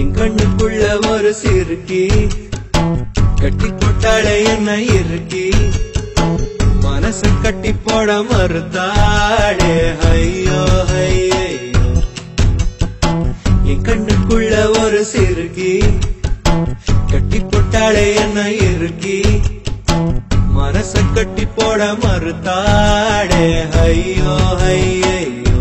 என் கண்ணுக்குள்ள ஒரு சிறுக்கி கட்டி போட்டாளே என்ன இருக்கி மனச கட்டி போட மறுத்தாளே ஐயோ ஐயோ என் கண்ணுக்குள்ள ஒரு சிறுக்கி கட்டி போட்டாளே என்ன இருக்கி மனச கட்டி போட மறுத்தாளே ஐயோ ஐயோ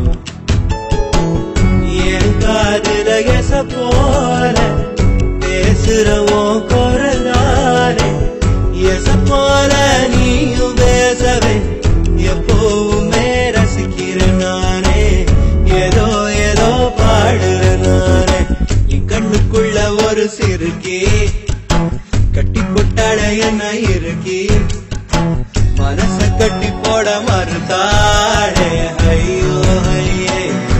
என் காதுல எச போல பேசுறவோ குரலாலே எச போல நீயும் பேசவே எப்பவுமே ரசிக்கிறேன் நானே ஏதோ ஏதோ பாடுறேன் நானே என் கண்ணுக்குள்ள ஒரு சிறுக்கி கட்டி போட்டாட என்ன இருக்கி மனச கட்டி போட மறுத்தாடே ஐயோ ஐயே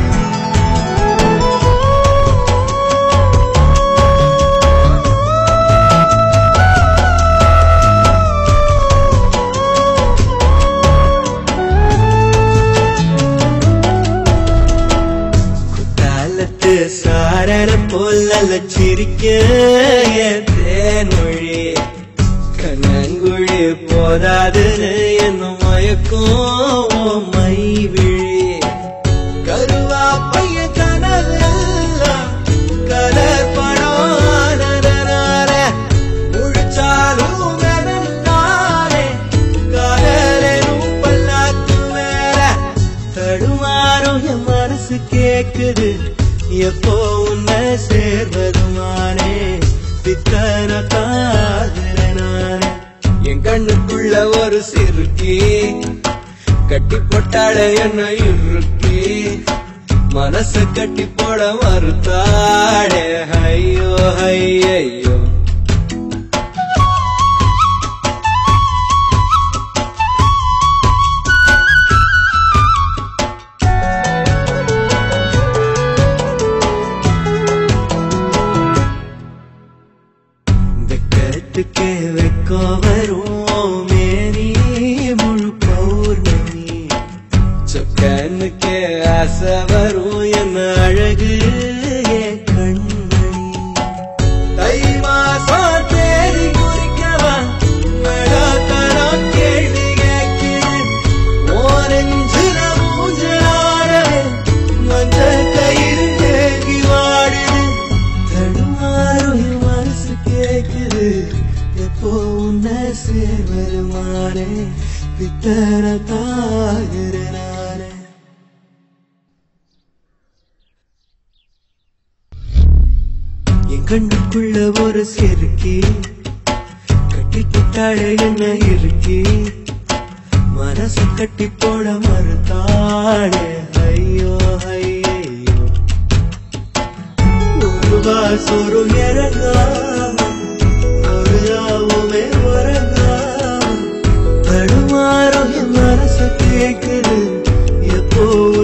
குத்தாலத்து சாரன போல சிரிக்க என் தேன்மொழி கண்ணங்குழி போதாதுன்னு என்ன மயக்கும் உன் மை விழி கருவா பைய கனவெல்லாம் கலர் படம் ஆனதனால முழிச்சாலும் வெறுந்தாலே காதலும் பல்லாக்கு மேல தடுமாறும் என் மனசு கேக்குது எப்போ உன்னை சேர்வதுமானே பித்தன காதலனானே என் கண்ணுக்குள்ள ஒரு சிறுக்கி கட்டி போட்டாட என்ன இறுக்கி மனச கட்டி போட மறுத்தாடே ஐயோ ஐயோ வெக்கத்துக்கே வெக்கோ வரும் மேனி முழு பௌர்ணமி சொக்கனுக்கே ஆசை வரும் என்ன அழகு என் கண்மணி தை மாசம் தேடி குறிக்கவா மழத்தனம் கேள்வி கேட்கிறேன் ஓரஞ்சுல மூஞ்சலாடவே மஞ்சள் கயிறு தேங்கி வாடுது தடுமாறும் என் மனசு கேக்குது எப்போ உன்னை சேர்வருமானே பித்தர தாகிறனானே என் கண்ணுக்குள்ள ஒரு செருக்கி கட்டி போட்டாளே என்ன இருக்கி மனசு கட்டி போட மறுத்தாளே ஐயோ ஐயோ ஒரு வாசொரு இறங்காம ஒரு ராவுமே உறங்காம தடுமாறும் என் மனசு கேக்குது எப்போ